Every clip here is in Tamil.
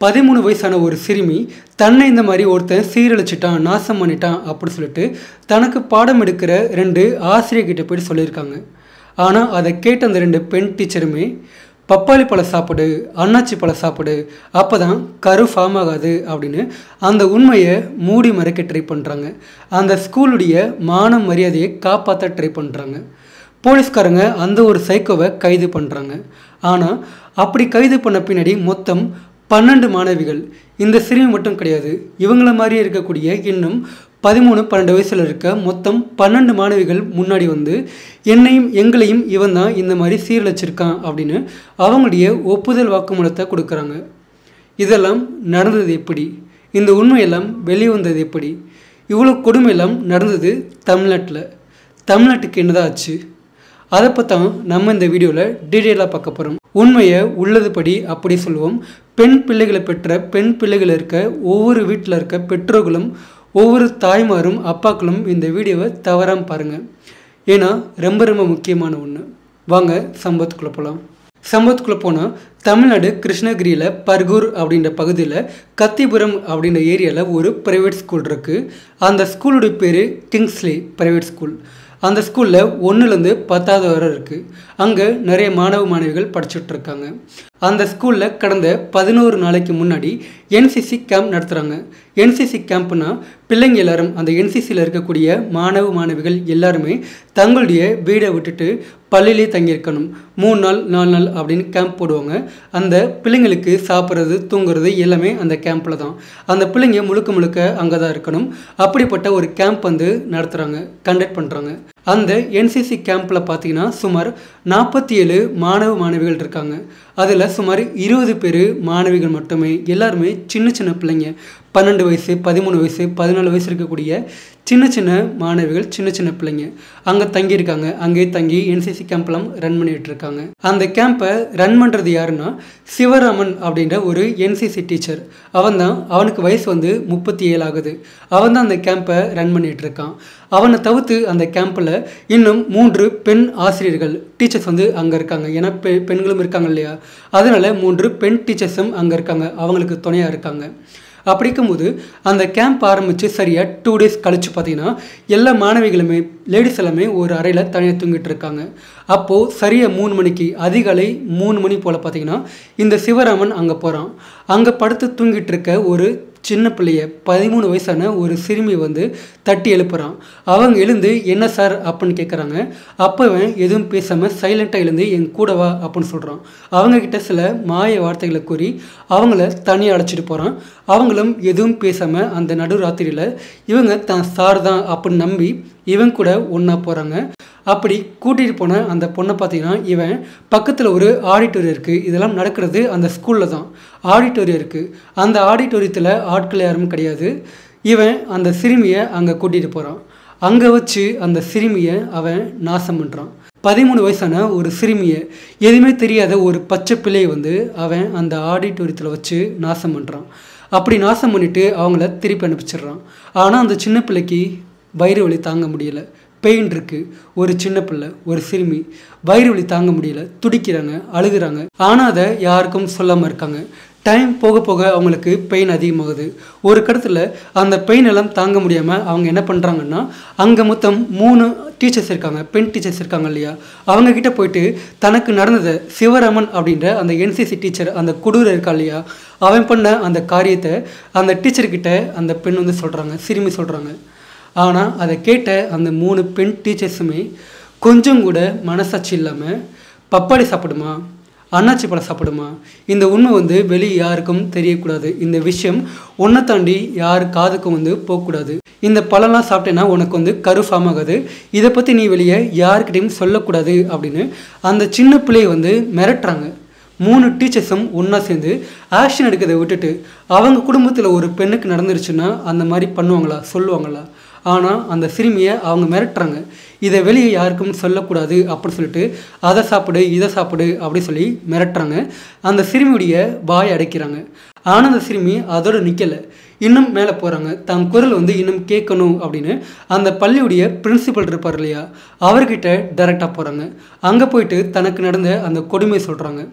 பதிமூணு வயசான ஒரு சிறுமி தன்னை இந்த மாதிரி ஒருத்தன் சீரழிச்சிட்டான் நாசம் பண்ணிட்டான் அப்படின்னு சொல்லிட்டு தனக்கு பாடம் எடுக்கிற ரெண்டு ஆசிரியர்கிட்ட போய் சொல்லியிருக்காங்க ஆனால் அதை கேட்ட அந்த ரெண்டு பெண் டீச்சருமே பப்பாளி பழம் சாப்பிடு அன்னாச்சி பழம் சாப்பிடு அப்போ தான் கரு ஃபார்ம் ஆகாது அப்படின்னு அந்த உண்மையை மூடி மறைக்க ட்ரை பண்ணுறாங்க அந்த ஸ்கூலுடைய மான மரியாதையை காப்பாற்ற ட்ரை பண்ணுறாங்க போலீஸ்காரங்க அந்த ஒரு சைக்கோவை கைது பண்ணுறாங்க ஆனால் அப்படி கைது பண்ண பின்னாடி மொத்தம் பன்னெண்டு மாணவிகள் இந்த சிறுமி மட்டும் கிடையாது இவங்கள மாதிரியே இருக்கக்கூடிய இன்னும் பதிமூணு பன்னெண்டு வயசில் இருக்க மொத்தம் பன்னெண்டு மாணவிகள் முன்னாடி வந்து என்னையும் எங்களையும் இவன் தான் இந்த மாதிரி சீரழிச்சிருக்கான் அப்படின்னு அவங்களுடைய ஒப்புதல் வாக்குமூலத்தை கொடுக்குறாங்க இதெல்லாம் நடந்தது எப்படி இந்த உண்மையெல்லாம் வெளியே வந்தது எப்படி இவ்வளோ கொடுமையெல்லாம் நடந்தது தமிழ்நாட்டில் தமிழ்நாட்டுக்கு என்னதான் ஆச்சு அதை பற்றி நம்ம இந்த வீடியோவில் டீட்டெயிலாக பார்க்க போகிறோம் உண்மையை உள்ளதுபடி அப்படி சொல்லுவோம் பெண் பிள்ளைகளை பெற்ற பெண் பிள்ளைகள் இருக்க ஒவ்வொரு வீட்டில் இருக்க பெற்றோர்களும் ஒவ்வொரு தாய்மாரும் அப்பாக்களும் இந்த வீடியோவை தவறாமல் பாருங்கள் ஏன்னா ரொம்ப ரொம்ப முக்கியமான ஒன்று வாங்க சம்பவத்துக்குள்ளே போகலாம் சம்பவத்துக்குள்ளே போனால் தமிழ்நாடு கிருஷ்ணகிரியில் பர்கூர் அப்படின்ற பகுதியில் கத்திபுரம் அப்படின்ற ஏரியாவில் ஒரு ப்ரைவேட் ஸ்கூல் இருக்குது அந்த ஸ்கூலுடைய பேர் கிங்ஸ்லி ப்ரைவேட் ஸ்கூல் அந்த ஸ்கூலில் ஒன்றுலேருந்து பத்தாவது வரை இருக்குது அங்கே நிறைய மாணவ மாணவிகள் படிச்சுட்டு இருக்காங்க அந்த ஸ்கூலில் கடந்த பதினோரு நாளைக்கு முன்னாடி என்சிசி கேம்ப் நடத்துகிறாங்க என்சிசி கேம்ப்னா பிள்ளைங்க எல்லாரும் அந்த என்சிசியில் இருக்கக்கூடிய மாணவ மாணவிகள் எல்லாருமே தங்களுடைய வீடை விட்டுட்டு பள்ளியிலே தங்கியிருக்கணும் மூணு நாள் நாலு நாள் அப்படின்னு கேம்ப் போடுவாங்க அந்த பிள்ளைங்களுக்கு சாப்பிட்றது தூங்குறது எல்லாமே அந்த கேம்பில் தான் அந்த பிள்ளைங்க முழுக்க முழுக்க அங்கே தான் இருக்கணும் அப்படிப்பட்ட ஒரு கேம்ப் வந்து நடத்துகிறாங்க கண்டக்ட் பண்ணுறாங்க அந்த என்சிசி கேம்பில் பார்த்தீங்கன்னா சுமார் நாற்பத்தி ஏழு மாணவ மாணவிகள் இருக்காங்க அதில் சுமார் இருபது பேர் மாணவிகள் மட்டுமே எல்லாருமே சின்ன சின்ன பிள்ளைங்க பன்னெண்டு வயசு பதிமூணு வயசு பதினாலு வயசு இருக்கக்கூடிய சின்ன சின்ன மாணவிகள் சின்ன சின்ன பிள்ளைங்க அங்கே தங்கியிருக்காங்க அங்கேயே தங்கி என்சிசி கேம்ப்லாம் ரன் பண்ணிட்டு இருக்காங்க அந்த கேம்பை ரன் பண்ணுறது யாருன்னா சிவராமன் அப்படின்ற ஒரு என்சிசி டீச்சர் அவன் தான் அவனுக்கு வயசு வந்து முப்பத்தி ஏழு ஆகுது அவன் தான் அந்த கேம்பை ரன் பண்ணிட்டு இருக்கான் அவனை தவிர்த்து அந்த கேம்பில் இன்னும் மூன்று பெண் ஆசிரியர்கள் டீச்சர்ஸ் வந்து அங்கே இருக்காங்க ஏன்னா பெ பெண்களும் இருக்காங்க இல்லையா அதனால மூன்று பெண் டீச்சர்ஸும் அங்கே இருக்காங்க அவங்களுக்கு துணையாக இருக்காங்க அப்படி இருக்கும்போது அந்த கேம்ப் ஆரம்பித்து சரியாக டூ டேஸ் கழித்து பார்த்தீங்கன்னா எல்லா மாணவிகளுமே லேடிஸ் எல்லாமே ஒரு அறையில் தனியாக தூங்கிட்டு இருக்காங்க அப்போது சரியாக மூணு மணிக்கு அதிகாலை மூணு மணி போல் பார்த்தீங்கன்னா இந்த சிவராமன் அங்கே போகிறான் அங்கே படுத்து தூங்கிட்டு இருக்க ஒரு சின்ன பிள்ளைய பதிமூணு வயசான ஒரு சிறுமி வந்து தட்டி எழுப்புறான் அவங்க எழுந்து என்ன சார் அப்படின்னு கேட்குறாங்க அப்போ அவன் எதுவும் பேசாமல் சைலண்ட்டாக எழுந்து என் கூட வா அப்படின்னு சொல்கிறான் அவங்கக்கிட்ட சில மாய வார்த்தைகளை கூறி அவங்கள தனியாக அழைச்சிட்டு போகிறான் அவங்களும் எதுவும் பேசாமல் அந்த நடு ராத்திரியில் இவங்க தான் சார் தான் அப்படின்னு நம்பி இவன் கூட ஒன்றா போகிறாங்க அப்படி கூட்டிகிட்டு போன அந்த பொண்ணை பார்த்தீங்கன்னா இவன் பக்கத்தில் ஒரு ஆடிட்டோரியம் இருக்குது இதெல்லாம் நடக்கிறது அந்த ஸ்கூலில் தான் ஆடிட்டோரியம் இருக்குது அந்த ஆடிட்டோரியத்தில் ஆட்கள் யாரும் கிடையாது இவன் அந்த சிறுமியை அங்கே கூட்டிகிட்டு போகிறான் அங்கே வச்சு அந்த சிறுமியை அவன் நாசம் பண்ணுறான் பதிமூணு வயசான ஒரு சிறுமியை எதுவுமே தெரியாத ஒரு பச்சை பிள்ளையை வந்து அவன் அந்த ஆடிட்டோரியத்தில் வச்சு நாசம் பண்ணுறான் அப்படி நாசம் பண்ணிவிட்டு அவங்கள திருப்பி அனுப்பிச்சிடுறான் ஆனால் அந்த சின்ன பிள்ளைக்கு வயிறு வலி தாங்க முடியல பெயின் இருக்குது ஒரு சின்ன பிள்ளை ஒரு சிறுமி வயிறு வலி தாங்க முடியல துடிக்கிறாங்க அழுகுறாங்க ஆனால் அதை யாருக்கும் சொல்லாமல் இருக்காங்க டைம் போக போக அவங்களுக்கு பெயின் அதிகமாகுது ஒரு கடத்தில் அந்த பெயின் எல்லாம் தாங்க முடியாமல் அவங்க என்ன பண்ணுறாங்கன்னா அங்கே மொத்தம் மூணு டீச்சர்ஸ் இருக்காங்க பெண் டீச்சர்ஸ் இருக்காங்க இல்லையா அவங்க கிட்ட போயிட்டு தனக்கு நடந்ததை சிவராமன் அப்படின்ற அந்த என்சிசி டீச்சர் அந்த குடூர் இருக்கா இல்லையா அவன் பண்ண அந்த காரியத்தை அந்த டீச்சர்கிட்ட அந்த பெண் வந்து சொல்கிறாங்க சிறுமி சொல்கிறாங்க ஆனால் அதை கேட்ட அந்த மூணு பெண் டீச்சர்ஸுமே கொஞ்சம் கூட மனசாட்சி இல்லாமல் பப்பாளி சாப்பிடுமா அன்னாச்சி பழம் சாப்பிடுமா இந்த உண்மை வந்து வெளியே யாருக்கும் தெரியக்கூடாது இந்த விஷயம் ஒன்றை தாண்டி யார் காதுக்கும் வந்து போகக்கூடாது இந்த பழம்லாம் சாப்பிட்டேன்னா உனக்கு வந்து கரு ஃபார்ம் ஆகாது இதை பற்றி நீ வெளியே யாருக்கிட்டையும் சொல்லக்கூடாது அப்படின்னு அந்த சின்ன பிள்ளையை வந்து மிரட்டுறாங்க மூணு டீச்சர்ஸும் ஒன்றா சேர்ந்து ஆக்ஷன் எடுக்கிறத விட்டுட்டு அவங்க குடும்பத்தில் ஒரு பெண்ணுக்கு நடந்துருச்சுன்னா அந்த மாதிரி பண்ணுவாங்களா சொல்லுவாங்களா ஆனால் அந்த சிறுமியை அவங்க மிரட்டுறாங்க இதை வெளியே யாருக்கும் சொல்லக்கூடாது அப்படின்னு சொல்லிட்டு அதை சாப்பிடு இதை சாப்பிடு அப்படி சொல்லி மிரட்டுறாங்க அந்த சிறுமியுடைய வாய் அடைக்கிறாங்க ஆனால் அந்த சிறுமி அதோட நிற்கலை இன்னும் மேலே போகிறாங்க தன் குரல் வந்து இன்னும் கேட்கணும் அப்படின்னு அந்த பள்ளியுடைய பிரின்சிபல் இருப்பார் இல்லையா அவர்கிட்ட டைரெக்டாக போகிறாங்க அங்கே போயிட்டு தனக்கு நடந்த அந்த கொடுமை சொல்கிறாங்க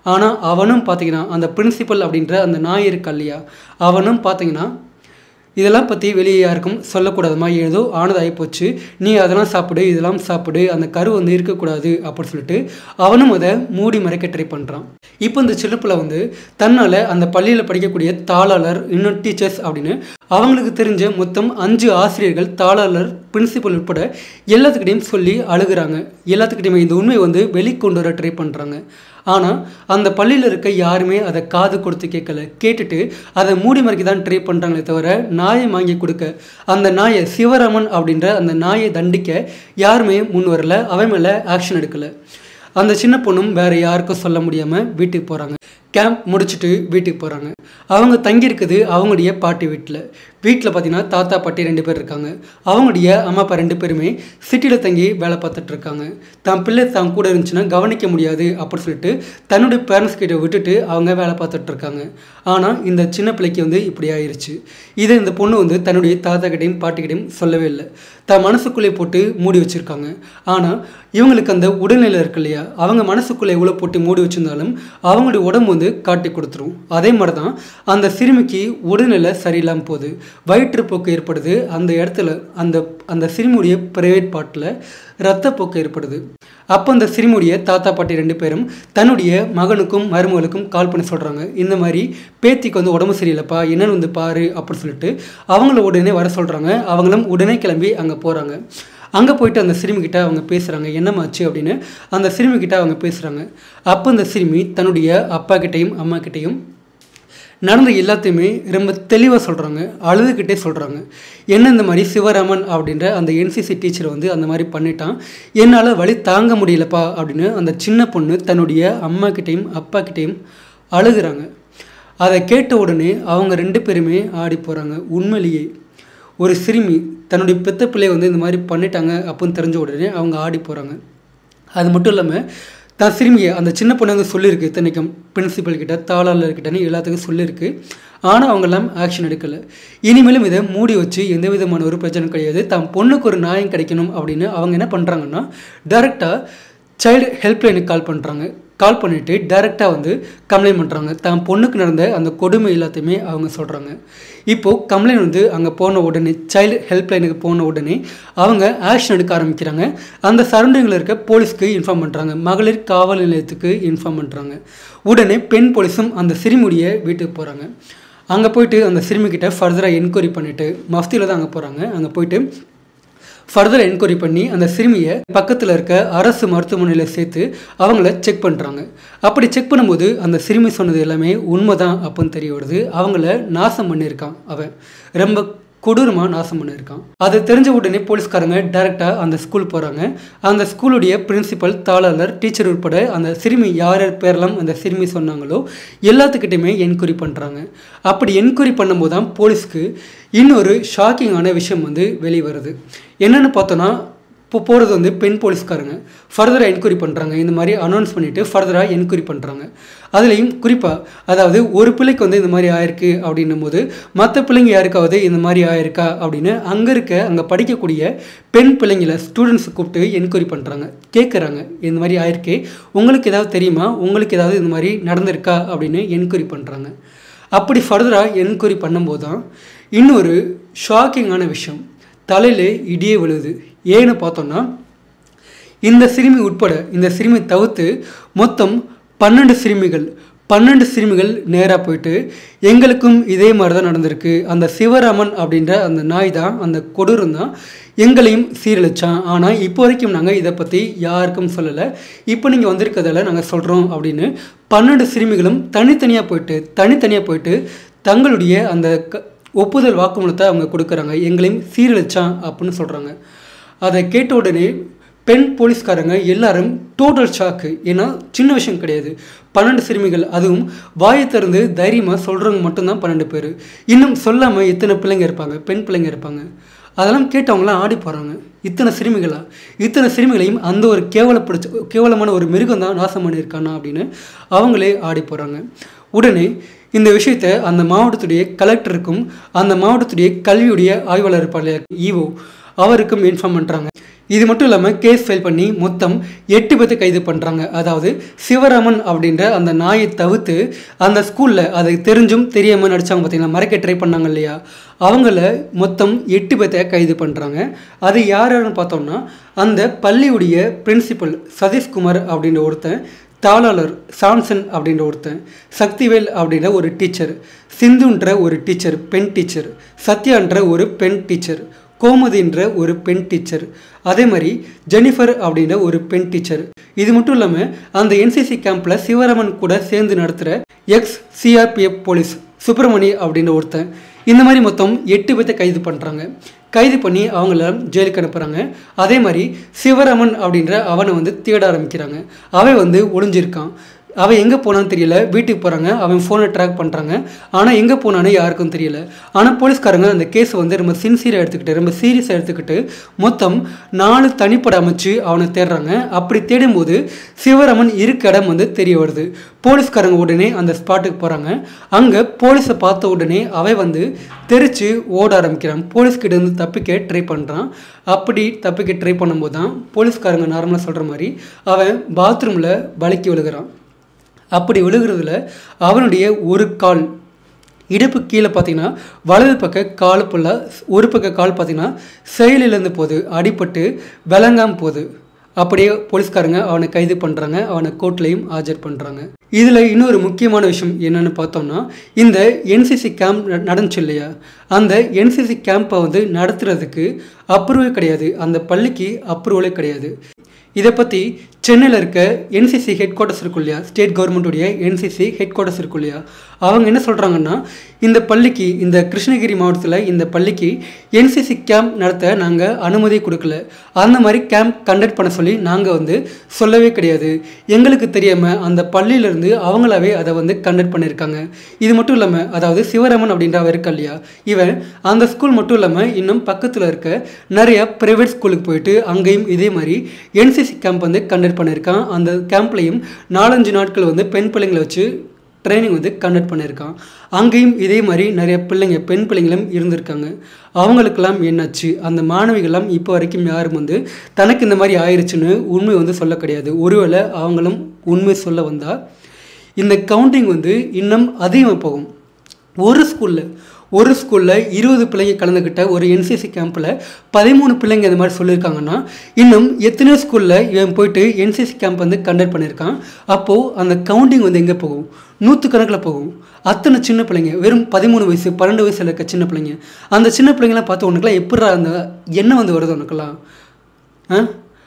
ஆனால் அவனும் பார்த்தீங்கன்னா அந்த பிரின்சிபல் அப்படின்ற அந்த நாய் இருக்கா இல்லையா அவனும் பார்த்தீங்கன்னா இதெல்லாம் பற்றி வெளியே யாருக்கும் சொல்லக்கூடாதுமா ஏதோ ஆனதாகி போச்சு நீ அதெல்லாம் சாப்பிடு இதெல்லாம் சாப்பிடு அந்த கரு வந்து இருக்கக்கூடாது அப்படின்னு சொல்லிட்டு அவனும் அதை மூடி மறைக்க ட்ரை பண்ணுறான் இப்போ இந்த சிறப்பில் வந்து தன்னால் அந்த பள்ளியில் படிக்கக்கூடிய தாளாளர் இன்னும் டீச்சர்ஸ் அப்படின்னு அவங்களுக்கு தெரிஞ்ச மொத்தம் அஞ்சு ஆசிரியர்கள் தாளாளர் பிரின்சிபல் உட்பட எல்லாத்துக்கிட்டையும் சொல்லி அழுகுறாங்க எல்லாத்துக்கிட்டையுமே இந்த உண்மையை வந்து வெளிக்கொண்டு வர ட்ரை பண்ணுறாங்க ஆனால் அந்த பள்ளியில் இருக்க யாருமே அதை காது கொடுத்து கேட்கல கேட்டுட்டு அதை மூடி மறைக்க தான் ட்ரை பண்ணுறாங்களே தவிர நாயை வாங்கி கொடுக்க அந்த நாயை சிவராமன் அப்படின்ற அந்த நாயை தண்டிக்க யாருமே முன் வரல அவன் மேலே ஆக்ஷன் எடுக்கலை அந்த சின்ன பொண்ணும் வேற யாருக்கும் சொல்ல முடியாமல் வீட்டுக்கு போகிறாங்க கேம்ப் முடிச்சுட்டு வீட்டுக்கு போகிறாங்க அவங்க தங்கியிருக்குது அவங்களுடைய பாட்டி வீட்டில் வீட்டில் பார்த்தீங்கன்னா தாத்தா பாட்டி ரெண்டு பேர் இருக்காங்க அவங்களுடைய அம்மா அப்பா ரெண்டு பேருமே சிட்டியில் தங்கி வேலை பார்த்துட்டு இருக்காங்க தான் பிள்ளை தான் கூட இருந்துச்சுன்னா கவனிக்க முடியாது அப்படின்னு சொல்லிட்டு தன்னுடைய பேரண்ட்ஸ் கிட்ட விட்டுட்டு அவங்க வேலை பார்த்துட்டு இருக்காங்க ஆனால் இந்த சின்ன பிள்ளைக்கு வந்து இப்படி ஆயிருச்சு இதை இந்த பொண்ணு வந்து தன்னுடைய தாத்தா கிட்டையும் பாட்டிக்கிட்டையும் சொல்லவே இல்லை தான் மனசுக்குள்ளே போட்டு மூடி வச்சுருக்காங்க ஆனால் இவங்களுக்கு அந்த உடல்நிலை இருக்கு இல்லையா அவங்க மனசுக்குள்ளே எவ்வளோ போட்டு மூடி வச்சிருந்தாலும் அவங்களுடைய உடம்பு வந்து காட்டி கொடுத்துரும் அதே மாதிரி தான் அந்த சிறுமிக்கு உடல்நிலை சரியில்லாமல் போகுது வயிற்றுப்போக்கு ஏற்படுது அந்த இடத்துல அந்த அந்த சிறுமியுடைய பிரைவேட் பார்ட்டில் இரத்தப்போக்கு ஏற்படுது அப்போ அந்த சிறுமியுடைய தாத்தா பாட்டி ரெண்டு பேரும் தன்னுடைய மகனுக்கும் மருமகளுக்கும் கால் பண்ணி சொல்கிறாங்க இந்த மாதிரி பேத்திக்கு வந்து உடம்பு சரியில்லைப்பா என்னன்னு வந்து பாரு அப்படின்னு சொல்லிட்டு அவங்கள உடனே வர சொல்கிறாங்க அவங்களும் உடனே கிளம்பி அங்கே போகிறாங்க அங்கே போயிட்டு அந்த சிறுமிக்கிட்ட அவங்க பேசுகிறாங்க என்னமாச்சு அப்படின்னு அந்த சிறுமிக்கிட்ட அவங்க பேசுகிறாங்க அப்போ அந்த சிறுமி தன்னுடைய அப்பா கிட்டேயும் அம்மா கிட்டேயும் நடந்த எல்லாத்தையுமே ரொம்ப தெளிவாக சொல்கிறாங்க அழுதுகிட்டே சொல்கிறாங்க என்ன இந்த மாதிரி சிவராமன் அப்படின்ற அந்த என்சிசி டீச்சர் வந்து அந்த மாதிரி பண்ணிட்டான் என்னால் வழி தாங்க முடியலப்பா அப்படின்னு அந்த சின்ன பொண்ணு தன்னுடைய அம்மா கிட்டேயும் அப்பா கிட்டேயும் அழுகுறாங்க அதை கேட்ட உடனே அவங்க ரெண்டு பேருமே ஆடி போகிறாங்க உண்மையிலேயே ஒரு சிறுமி தன்னுடைய பெத்த பிள்ளையை வந்து இந்த மாதிரி பண்ணிட்டாங்க அப்படின்னு தெரிஞ்ச உடனே அவங்க ஆடி போகிறாங்க அது மட்டும் இல்லாமல் தான் சிறுமியை அந்த சின்ன பொண்ணு வந்து சொல்லியிருக்கு இத்தனைக்கும் பிரின்சிபல் கிட்ட தாளாளர் கிட்டன்னு எல்லாத்துக்கும் சொல்லியிருக்கு ஆனால் அவங்கெல்லாம் ஆக்ஷன் எடுக்கலை இனிமேலும் இதை மூடி வச்சு எந்த விதமான ஒரு பிரச்சனை கிடையாது தான் பொண்ணுக்கு ஒரு நியாயம் கிடைக்கணும் அப்படின்னு அவங்க என்ன பண்ணுறாங்கன்னா டைரெக்டாக சைல்டு ஹெல்ப்லைனுக்கு கால் பண்ணுறாங்க கால் பண்ணிவிட்டு டைரெக்டாக வந்து கம்ப்ளைண்ட் பண்ணுறாங்க தான் பொண்ணுக்கு நடந்த அந்த கொடுமை எல்லாத்தையுமே அவங்க சொல்கிறாங்க இப்போது கம்ப்ளைண்ட் வந்து அங்கே போன உடனே சைல்டு ஹெல்ப்லைனுக்கு போன உடனே அவங்க ஆக்ஷன் எடுக்க ஆரம்பிக்கிறாங்க அந்த சரௌண்டிங்கில் இருக்க போலீஸ்க்கு இன்ஃபார்ம் பண்ணுறாங்க மகளிர் காவல் நிலையத்துக்கு இன்ஃபார்ம் பண்ணுறாங்க உடனே பெண் போலீஸும் அந்த சிறுமியுடைய வீட்டுக்கு போகிறாங்க அங்கே போயிட்டு அந்த சிறுமிக்கிட்ட ஃபர்தராக என்கொயரி பண்ணிவிட்டு மஃப்தியில் தான் அங்கே போகிறாங்க அங்கே போயிட்டு ஃபர்தர் என்கொயரி பண்ணி அந்த சிறுமியை பக்கத்தில் இருக்க அரசு மருத்துவமனையில் சேர்த்து அவங்கள செக் பண்ணுறாங்க அப்படி செக் பண்ணும்போது அந்த சிறுமி சொன்னது எல்லாமே உண்மைதான் அப்படின்னு தெரிய வருது அவங்கள நாசம் பண்ணியிருக்கான் அவன் ரொம்ப கொடூரமாக நாசம் பண்ணியிருக்கான் அது தெரிஞ்ச உடனே போலீஸ்காரங்க டைரெக்டாக அந்த ஸ்கூல் போகிறாங்க அந்த ஸ்கூலுடைய பிரின்சிபல் தாளாளர் டீச்சர் உட்பட அந்த சிறுமி யார் யார் பேரெல்லாம் அந்த சிறுமி சொன்னாங்களோ எல்லாத்துக்கிட்டையுமே என்கொயரி பண்ணுறாங்க அப்படி என்கொயரி பண்ணும்போது தான் போலீஸ்க்கு இன்னொரு ஷாக்கிங்கான விஷயம் வந்து வெளியே வருது என்னென்னு பார்த்தோன்னா இப்போ போகிறது வந்து பெண் போலீஸ்காரங்க ஃபர்தராக என்கொயரி பண்ணுறாங்க இந்த மாதிரி அனௌன்ஸ் பண்ணிவிட்டு ஃபர்தராக என்கொயரி பண்ணுறாங்க அதுலேயும் குறிப்பாக அதாவது ஒரு பிள்ளைக்கு வந்து இந்த மாதிரி ஆயிருக்கு அப்படின்னும் போது மற்ற பிள்ளைங்க யாருக்காவது இந்த மாதிரி ஆயிருக்கா அப்படின்னு அங்கே இருக்க அங்கே படிக்கக்கூடிய பெண் பிள்ளைங்களை ஸ்டூடெண்ட்ஸ் கூப்பிட்டு என்கொயரி பண்ணுறாங்க கேட்குறாங்க இந்த மாதிரி ஆயிருக்கு உங்களுக்கு ஏதாவது தெரியுமா உங்களுக்கு ஏதாவது இந்த மாதிரி நடந்திருக்கா அப்படின்னு என்கொயரி பண்ணுறாங்க அப்படி ஃபர்தராக என்கொயரி பண்ணும்போது தான் இன்னொரு ஷாக்கிங்கான விஷயம் தலையில் இடியே விழுது ஏன்னு பார்த்தோன்னா இந்த சிறுமி உட்பட இந்த சிறுமி தவிர்த்து மொத்தம் பன்னெண்டு சிறுமிகள் பன்னெண்டு சிறுமிகள் நேராக போயிட்டு எங்களுக்கும் இதே மாதிரி தான் நடந்திருக்கு அந்த சிவராமன் அப்படின்ற அந்த நாய் தான் அந்த கொடூரம் தான் எங்களையும் சீரழிச்சான் ஆனால் இப்போ வரைக்கும் நாங்கள் இதை பற்றி யாருக்கும் சொல்லலை இப்போ நீங்கள் வந்திருக்கிறதால நாங்கள் சொல்கிறோம் அப்படின்னு பன்னெண்டு சிறுமிகளும் தனித்தனியாக போயிட்டு தனித்தனியாக போயிட்டு தங்களுடைய அந்த க ஒப்புதல் வாக்குமூலத்தை அவங்க கொடுக்குறாங்க எங்களையும் சீரழிச்சான் அப்படின்னு சொல்கிறாங்க அதை கேட்ட உடனே பெண் போலீஸ்காரங்க எல்லாரும் டோட்டல் ஷாக்கு ஏன்னா சின்ன விஷயம் கிடையாது பன்னெண்டு சிறுமிகள் அதுவும் வாயை திறந்து தைரியமாக சொல்கிறவங்க மட்டும்தான் பன்னெண்டு பேர் இன்னும் சொல்லாமல் எத்தனை பிள்ளைங்க இருப்பாங்க பெண் பிள்ளைங்க இருப்பாங்க அதெல்லாம் கேட்டவங்களாம் ஆடி போகிறாங்க இத்தனை சிறுமிகளா இத்தனை சிறுமிகளையும் அந்த ஒரு கேவலப்படுத்த கேவலமான ஒரு மிருகம் தான் நாசம் பண்ணியிருக்கானா அப்படின்னு அவங்களே ஆடி போகிறாங்க உடனே இந்த விஷயத்தை அந்த மாவட்டத்துடைய கலெக்டருக்கும் அந்த மாவட்டத்துடைய கல்வியுடைய ஆய்வாளர் இருப்பார் ஈவோ அவருக்கும் இன்ஃபார்ம் பண்ணுறாங்க இது மட்டும் இல்லாமல் கேஸ் ஃபைல் பண்ணி மொத்தம் எட்டு பேர்த்து கைது பண்ணுறாங்க அதாவது சிவராமன் அப்படின்ற அந்த நாயை தவிர்த்து அந்த ஸ்கூலில் அதை தெரிஞ்சும் தெரியாமல் நடிச்சாங்க பார்த்தீங்களா மறைக்க ட்ரை பண்ணாங்க இல்லையா அவங்கள மொத்தம் எட்டு பேர்த்த கைது பண்ணுறாங்க அது யார் யாருன்னு பார்த்தோம்னா அந்த பள்ளியுடைய பிரின்சிபல் சதீஷ்குமார் அப்படின்ற ஒருத்தன் தாளாளர் சாம்சன் அப்படின்ற ஒருத்தன் சக்திவேல் அப்படின்ற ஒரு டீச்சர் சிந்துன்ற ஒரு டீச்சர் பெண் டீச்சர் சத்யான்ற ஒரு பெண் டீச்சர் கோமதின்ற ஒரு பெண் டீச்சர் அதே மாதிரி ஜெனிஃபர் அப்படின்ற ஒரு பெண் டீச்சர் இது மட்டும் இல்லாமல் அந்த என்சிசி கேம்பில் சிவராமன் கூட சேர்ந்து நடத்துகிற எக்ஸ் சிஆர்பிஎஃப் போலீஸ் சுப்பிரமணி அப்படின்ற ஒருத்தன் இந்த மாதிரி மொத்தம் எட்டு பேர்த்த கைது பண்ணுறாங்க கைது பண்ணி அவங்கள ஜெயிலுக்கு அனுப்புகிறாங்க அதே மாதிரி சிவராமன் அப்படின்ற அவனை வந்து தேட ஆரம்பிக்கிறாங்க அவன் வந்து ஒளிஞ்சிருக்கான் அவன் எங்கே போனான்னு தெரியல வீட்டுக்கு போகிறாங்க அவன் ஃபோனை ட்ராக் பண்ணுறாங்க ஆனால் எங்கே போனான்னு யாருக்கும் தெரியல ஆனால் போலீஸ்காரங்க அந்த கேஸை வந்து ரொம்ப சின்சியராக எடுத்துக்கிட்டு ரொம்ப சீரியஸாக எடுத்துக்கிட்டு மொத்தம் நாலு தனிப்படை அமைச்சு அவனை தேடுறாங்க அப்படி தேடும்போது சிவராமன் இருக்க இடம் வந்து தெரிய வருது போலீஸ்காரங்க உடனே அந்த ஸ்பாட்டுக்கு போகிறாங்க அங்கே போலீஸை பார்த்த உடனே அவன் வந்து தெரிச்சு ஓட ஆரம்பிக்கிறான் போலீஸ்கிட்ட இருந்து தப்பிக்க ட்ரை பண்ணுறான் அப்படி தப்பிக்க ட்ரை பண்ணும்போது தான் போலீஸ்காரங்க நார்மலாக சொல்கிற மாதிரி அவன் பாத்ரூமில் வலிக்கி விழுகிறான் அப்படி விழுகிறதுல அவனுடைய ஒரு கால் இடுப்பு கீழே பார்த்தீங்கன்னா வலது பக்க கால் ஃபுல்லாக ஒரு பக்க கால் பார்த்தீங்கன்னா செயலிலேருந்து போகுது அடிபட்டு விளங்காமல் போகுது அப்படியே போலீஸ்காரங்க அவனை கைது பண்ணுறாங்க அவனை கோர்ட்லேயும் ஆஜர் பண்ணுறாங்க இதில் இன்னொரு முக்கியமான விஷயம் என்னென்னு பார்த்தோம்னா இந்த என்சிசி கேம்ப் நடந்துச்சு இல்லையா அந்த என்சிசி கேம்பை வந்து நடத்துறதுக்கு அப்ரூவே கிடையாது அந்த பள்ளிக்கு அப்ரூவலே கிடையாது இதை பற்றி சென்னையில் இருக்க என்சிசி ஹெட் குவார்ட்டர்ஸ் இருக்கும் இல்லையா ஸ்டேட் கவர்மெண்ட்டுடைய என்சிசி ஹெட் குவார்ட்டர்ஸ் இருக்கும் இல்லையா அவங்க என்ன சொல்கிறாங்கன்னா இந்த பள்ளிக்கு இந்த கிருஷ்ணகிரி மாவட்டத்தில் இந்த பள்ளிக்கு என்சிசி கேம்ப் நடத்த நாங்கள் அனுமதி கொடுக்கல அந்த மாதிரி கேம்ப் கண்டக்ட் பண்ண சொல்லி நாங்கள் வந்து சொல்லவே கிடையாது எங்களுக்கு தெரியாமல் அந்த பள்ளியிலேருந்து அவங்களாவே அதை வந்து கண்டக்ட் பண்ணியிருக்காங்க இது மட்டும் இல்லாமல் அதாவது சிவராமன் அப்படின்ற அவர் இருக்கா இல்லையா இவன் அந்த ஸ்கூல் மட்டும் இல்லாமல் இன்னும் பக்கத்தில் இருக்க நிறைய ப்ரைவேட் ஸ்கூலுக்கு போயிட்டு அங்கேயும் இதே மாதிரி என்சிசி கேம்ப் வந்து கண்டக்ட் பண்ணியிருக்கான் அந்த கேம்ப்லேயும் நாலஞ்சு நாட்கள் வந்து பெண் பிள்ளைங்களை வச்சு ட்ரைனிங் வந்து கண்டக்ட் பண்ணியிருக்கான் அங்கேயும் இதே மாதிரி நிறைய பிள்ளைங்க பெண் பிள்ளைங்களும் இருந்திருக்காங்க அவங்களுக்கெல்லாம் என்னாச்சு அந்த மாணவிகள்லாம் இப்போ வரைக்கும் யாரும் வந்து தனக்கு இந்த மாதிரி ஆயிடுச்சுன்னு உண்மை வந்து சொல்ல கிடையாது ஒருவேளை அவங்களும் உண்மை சொல்ல வந்தால் இந்த கவுண்டிங் வந்து இன்னும் அதிகமாக போகும் ஒரு ஸ்கூலில் ஒரு ஸ்கூலில் இருபது பிள்ளைங்க கலந்துக்கிட்ட ஒரு என்சிசி கேம்பில் பதிமூணு பிள்ளைங்க இந்த மாதிரி சொல்லியிருக்காங்கன்னா இன்னும் எத்தனையோ ஸ்கூலில் இவன் போயிட்டு என்சிசி கேம்ப் வந்து கண்டக்ட் பண்ணியிருக்கான் அப்போது அந்த கவுண்டிங் வந்து எங்கே போகும் நூற்றுக்கணக்கில் போகும் அத்தனை சின்ன பிள்ளைங்க வெறும் பதிமூணு வயசு பன்னெண்டு வயசில் இருக்க சின்ன பிள்ளைங்க அந்த சின்ன பிள்ளைங்களாம் பார்த்து உனக்குலாம் எப்படா அந்த எண்ணம் வந்து வருது உனக்கெல்லாம் ஆ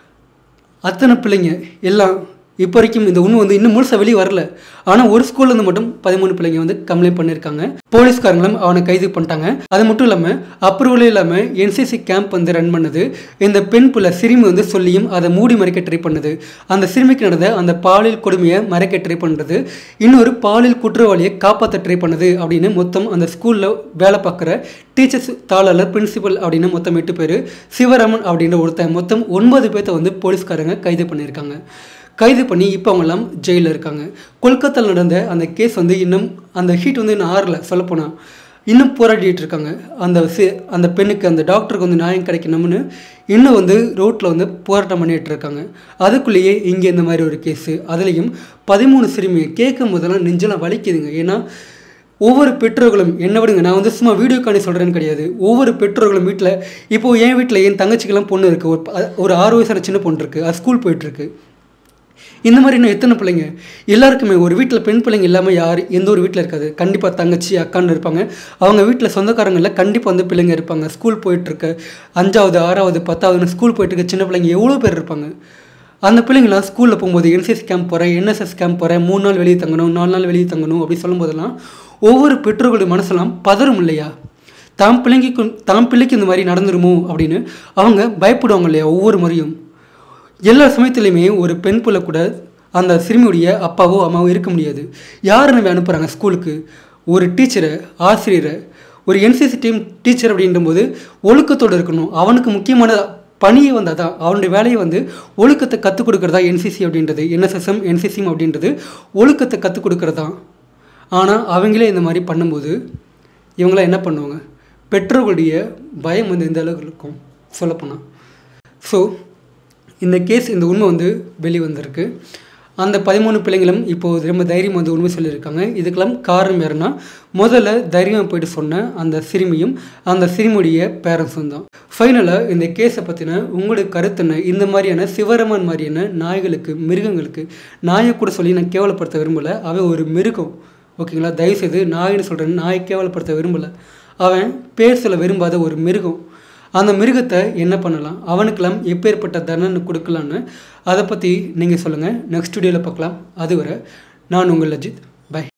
அத்தனை பிள்ளைங்க எல்லாம் இப்போ வரைக்கும் இந்த உண்மை வந்து இன்னும் முழுசாக வெளியே வரல ஆனால் ஒரு ஸ்கூல்லேருந்து மட்டும் பதிமூணு பிள்ளைங்க வந்து கம்ப்ளைண்ட் பண்ணியிருக்காங்க போலீஸ்காரங்களும் அவனை கைது பண்ணிட்டாங்க அது மட்டும் இல்லாமல் அப்ரூவலே இல்லாமல் என்சிசி கேம்ப் வந்து ரன் பண்ணுது இந்த பெண் பிள்ளை சிறுமி வந்து சொல்லியும் அதை மூடி மறைக்க ட்ரை பண்ணுது அந்த சிறுமிக்கு நடந்த அந்த பாலியல் கொடுமையை மறைக்க ட்ரை பண்ணுறது இன்னொரு பாலியல் குற்றவாளியை காப்பாற்ற ட்ரை பண்ணுது அப்படின்னு மொத்தம் அந்த ஸ்கூலில் வேலை பார்க்குற டீச்சர்ஸ் தாளாளர் பிரின்சிபல் அப்படின்னு மொத்தம் எட்டு பேர் சிவராமன் அப்படின்ற ஒருத்தன் மொத்தம் ஒன்பது பேர்த்த வந்து போலீஸ்காரங்க கைது பண்ணியிருக்காங்க கைது பண்ணி இப்போ அவங்கெல்லாம் ஜெயிலில் இருக்காங்க கொல்கத்தாவில் நடந்த அந்த கேஸ் வந்து இன்னும் அந்த ஹீட் வந்து இன்னும் ஆறல சொல்லப்போனால் இன்னும் போராடிட்டு இருக்காங்க அந்த சி அந்த பெண்ணுக்கு அந்த டாக்டருக்கு வந்து நியாயம் கிடைக்கணும்னு இன்னும் வந்து ரோட்டில் வந்து போராட்டம் பண்ணிகிட்டு இருக்காங்க அதுக்குள்ளேயே இங்கே இந்த மாதிரி ஒரு கேஸு அதுலேயும் பதிமூணு சிறுமியை கேட்கும் போதெல்லாம் நெஞ்செல்லாம் வலிக்குதுங்க ஏன்னா ஒவ்வொரு பெற்றோர்களும் என்ன விடுங்க நான் வந்து சும்மா வீடியோக்காண்டி சொல்கிறேன்னு கிடையாது ஒவ்வொரு பெற்றோர்களும் வீட்டில் இப்போது என் வீட்டில் என் தங்கச்சிக்கெல்லாம் பொண்ணு இருக்குது ஒரு ப- ஒரு ஆறு வயசான சின்ன பொண்ணு இருக்குது அது ஸ்கூல் போயிட்டுருக்கு இந்த மாதிரி இன்னும் எத்தனை பிள்ளைங்க எல்லாருக்குமே ஒரு வீட்டில் பெண் பிள்ளைங்க இல்லாமல் யார் எந்த ஒரு வீட்டில் இருக்காது கண்டிப்பாக தங்கச்சி அக்கான்னு இருப்பாங்க அவங்க வீட்டில் சொந்தக்காரங்களில் கண்டிப்பாக வந்து பிள்ளைங்க இருப்பாங்க ஸ்கூல் போயிட்டுருக்க அஞ்சாவது ஆறாவது பத்தாவதுன்னு ஸ்கூல் போயிட்டு இருக்க சின்ன பிள்ளைங்க எவ்வளோ பேர் இருப்பாங்க அந்த பிள்ளைங்களாம் ஸ்கூலில் போகும்போது என்சிசி கேம்ப் போகிறேன் என்எஸ்எஸ் கேம்ப் போகிறேன் மூணு நாள் வெளியே தங்கணும் நாலு நாள் வெளியே தங்கணும் அப்படி சொல்லும்போதெல்லாம் ஒவ்வொரு பெற்றோர்களுடைய மனசெல்லாம் பதறும் இல்லையா தாம் பிள்ளைக்கு தாம் பிள்ளைக்கு இந்த மாதிரி நடந்துருமோ அப்படின்னு அவங்க பயப்படுவாங்க இல்லையா ஒவ்வொரு முறையும் எல்லா சமயத்துலையுமே ஒரு பெண் பிள்ளை கூட அந்த சிறுமியுடைய அப்பாவோ அம்மாவோ இருக்க முடியாது யாரை நம்ம அனுப்புகிறாங்க ஸ்கூலுக்கு ஒரு டீச்சரை ஆசிரியரை ஒரு என்சிசி டீம் டீச்சர் அப்படின்றபோது ஒழுக்கத்தோடு இருக்கணும் அவனுக்கு முக்கியமான பணியை வந்து அதான் அவனுடைய வேலையை வந்து ஒழுக்கத்தை கற்றுக் கொடுக்குறதா என்சிசி அப்படின்றது என்எஸ்எஸ்எம் என்சிசிஎம் அப்படின்றது ஒழுக்கத்தை கற்றுக் கொடுக்குறதா ஆனால் அவங்களே இந்த மாதிரி பண்ணும்போது இவங்களாம் என்ன பண்ணுவாங்க பெற்றோர்களுடைய பயம் வந்து எந்த அளவுக்கு இருக்கும் சொல்லப்போனால் ஸோ இந்த கேஸ் இந்த உண்மை வந்து வெளிவந்திருக்கு அந்த பதிமூணு பிள்ளைங்களும் இப்போது ரொம்ப தைரியம் வந்து உண்மை சொல்லியிருக்காங்க இதுக்கெல்லாம் காரணம் யாருன்னா முதல்ல தைரியமாக போயிட்டு சொன்ன அந்த சிறுமியும் அந்த சிறுமியுடைய பேரண்ட்ஸும் தான் ஃபைனலாக இந்த கேஸை பற்றின உங்களுடைய கருத்து என்ன இந்த மாதிரியான சிவரமன் மாதிரியான நாய்களுக்கு மிருகங்களுக்கு நாயை கூட சொல்லி நான் கேவலப்படுத்த விரும்பலை அவன் ஒரு மிருகம் ஓகேங்களா தயவுசெய்து நாயின்னு சொல்கிறேன் நாயை கேவலப்படுத்த விரும்பலை அவன் பேர் சொல்ல விரும்பாத ஒரு மிருகம் அந்த மிருகத்தை என்ன பண்ணலாம் அவனுக்கெல்லாம் எப்பேற்பட்ட தண்டனை கொடுக்கலான்னு அதை பற்றி நீங்கள் சொல்லுங்கள் நெக்ஸ்ட் வீடியோவில் பார்க்கலாம் அதுவரை நான் உங்கள் அஜித் பை